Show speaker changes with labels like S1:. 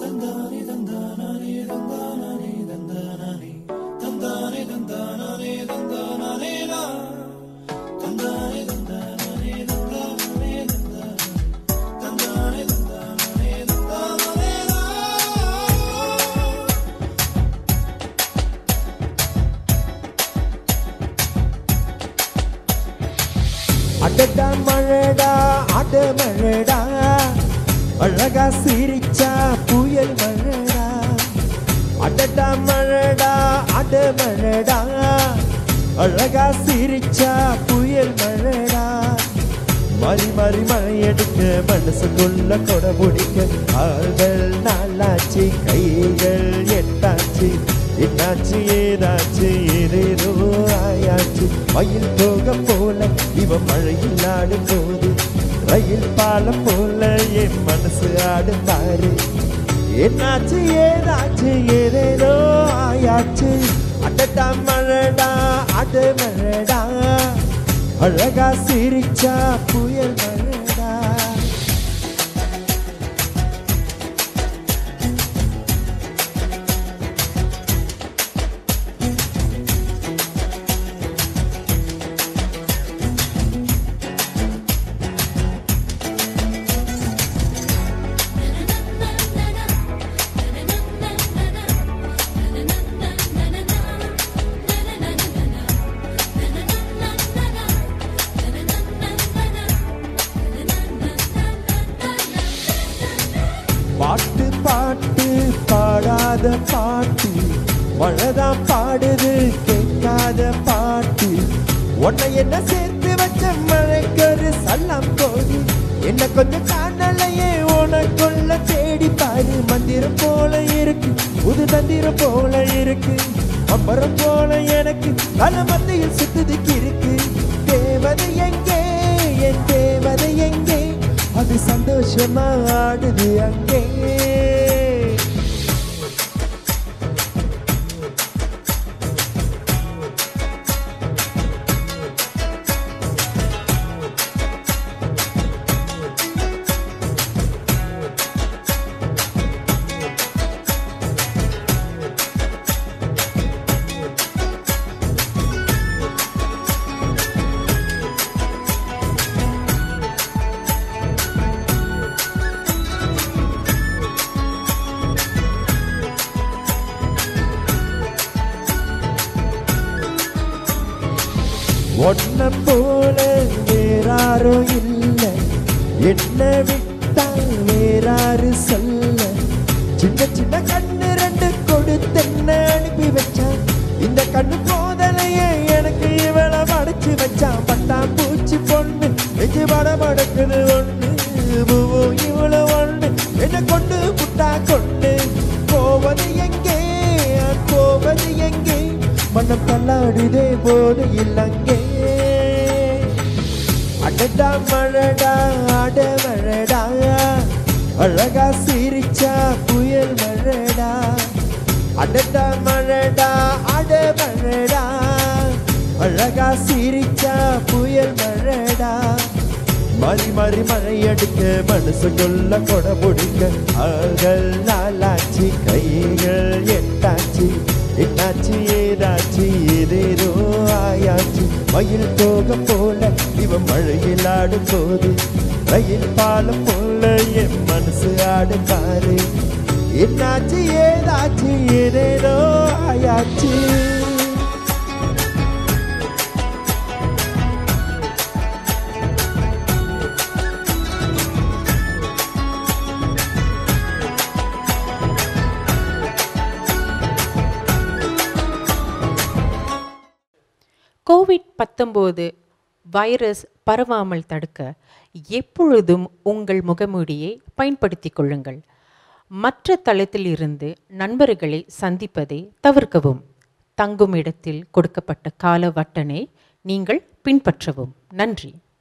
S1: அடடா மழடா அட மழடா அழகா சிரிச்சா புயல் மழடா அடடா மழடா அட மழடா அழகா சிரிச்சா புயல் மழடா மாறி மாறி மழை எடுக்க மனசுக்குள்ள கொடை பிடிக்க கால்கள் நாளாச்சு கைகள் எட்டாச்சு என்னாச்சு ஏதாச்சு ஏதேதோ ஆயாச்சு மயில் போக போல இவ மழையில் ஆடும் போது ரயில் பாலம் போல என் மனசு ஆடும் பாரு என்னாச்சு ஏதாச்சு ஏதேதோ ஆயாச்சு அடடா மழடா அட மழடா அழகா சிரிச்சா புயல் மழடா பாட்டு பாட்டு பாடாத பாட்டு மழைதான் பாடுது கேட்காத பாட்டு உன்னை என்ன சேர்த்து வச்ச மழைக்கரு சல்லாம் போது என்ன கொஞ்சம் காணலையே உனக்குள்ள தேடி பாரு மந்திரம் போல இருக்கு புது தந்திரம் போல இருக்கு அம்பரம் போல எனக்கு பல மத்தியில் சுத்துதுக்கு இருக்கு தேவதை எங்கே என் தேவதை எங்கே அது சந்தோஷமா ஆடுது அங்கே ஒன்ன போல வேறாரும் இல்லை என்ன விட்டால் வேறாரு சொல்ல சின்ன சின்ன கண்ணு ரெண்டு கொடுத்தென்ன அனுப்பி வச்சான் இந்த கண்ணு போதலையே எனக்கு இவளை மடைச்சு வச்சான் பட்டா பூச்சி பொண்ணு நெஞ்சு பட மடக்குது ஒண்ணு பூவும் இவள ஒண்ணு என்ன கொண்டு புட்டா கொண்டு போவது எங்கே போவது எங்கே மனம் தள்ளாடுதே போது இல்லங்கே அடடா மழடா அட மழடா அழகா சிரிச்சா புயல் மழடா அடடா மழடா அட மழடா அழகா சிரிச்சா புயல் மழடா மாறி மாறி மழை அடிக்க மனசுக்குள்ள கொடை பிடிக்க ஆள்கள் நாளாச்சு கைகள் எட்டாச்சு என்னாச்சு ஏதாச்சு ஏதேதோ ஆயாச்சு மயில் போக போல இவ மழையில் ஆடும் போது ரயில் பாலம் போல என் மனசு ஆடும் பாரு என்னாச்சு ஏதாச்சு ஏதேதோ ஆயாச்சு
S2: கோவிட் பத்தொம்போது வைரஸ் பரவாமல் தடுக்க எப்பொழுதும் உங்கள் முகமூடியை பயன்படுத்திக் கொள்ளுங்கள் மற்ற தளத்தில் இருந்து நண்பர்களை சந்திப்பதை தவிர்க்கவும் தங்கும் இடத்தில் கொடுக்கப்பட்ட கால வட்டனை நீங்கள் பின்பற்றவும் நன்றி